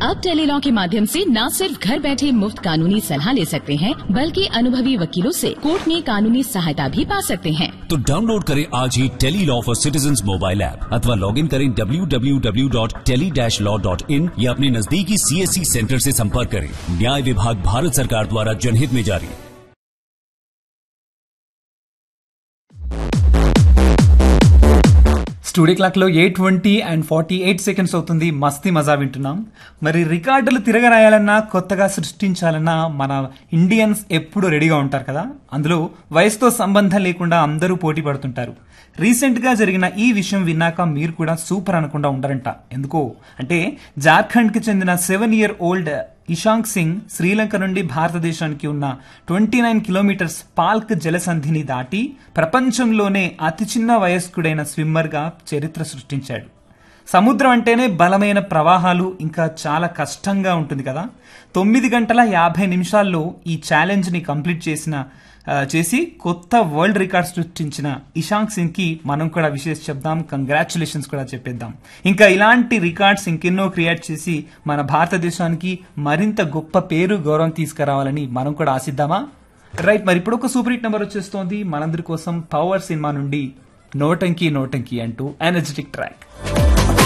अब टेलीलॉ के माध्यम से न सिर्फ घर बैठे मुफ्त कानूनी सलाह ले सकते हैं बल्कि अनुभवी वकीलों से कोर्ट में कानूनी सहायता भी पा सकते हैं तो डाउनलोड करें आज ही tele law for citizen mobile app अथवा लॉग इन करें www.tele-law.in या अपने नजदीकी सीएससी सेंटर से संपर्क करें न्याय विभाग भारत सरकार द्वारा जनहित में जारी స్టూడియో క్లాక్ లో eight twenty and forty eight seconds అవుతుంది మస్తీ మజా వింటున్నాం మరి రికార్డులు తిరగరాయాలన్నా కొత్తగా సృష్టించాలన్నా మన ఇండియన్స్ ఎప్పుడు రెడీగా ఉంటారు కదా అందులో వయసుతో సంబంధం లేకుండా అందరూ పోటీ పడుతుంటారు రీసెంట్ గా జరిగిన ఈ విషయం విన్నాక మీరు కూడా సూపర్ అనకుండా ఉండరంట ఎందుకో అంటే జార్ఖండ్ కి చెందిన seven year old Ishank Singh Sri Lanka నుండి భారతదేశానికి ఉన్న ట్వంటీ నైన్ కిలోమీటర్స్ పాల్క్ జలసంధిని దాటి ప్రపంచంలోనే అతి చిన్న వయస్కుడైన స్విమ్మర్గా చరిత్ర సృష్టించాడు సముద్రం అంటేనే బలమైన ప్రవాహాలు ఇంకా చాలా కష్టంగా ఉంటుంది కదా తొమ్మిది గంటల యాభై నిమిషాల్లో ఈ ఛాలెంజ్ ని కంప్లీట్ చేసిన ఆ, చేసి కొత్త వరల్డ్ రికార్డ్ సృష్టించిన ఇషాంక్ సింగ్ కి మనం కూడా విశేష చెప్దాం కంగ్రాచులేషన్స్ కూడా చెప్పేద్దాం ఇంకా ఇలాంటి రికార్డ్స్ ఇంకెన్నో క్రియేట్ చేసి మన భారతదేశానికి మరింత గొప్ప పేరు గౌరవం తీసుకురావాలని మనం కూడా ఆశిద్దామా రైట్ మరి ఇప్పుడు ఒక సూపర్ హిట్ నెంబర్ వచ్చేస్తోంది మనందరి కోసం పవర్ సినిమా నుండి నోటంకి నోటంకి అంటూ ఎనర్జెటిక్ ట్రాక్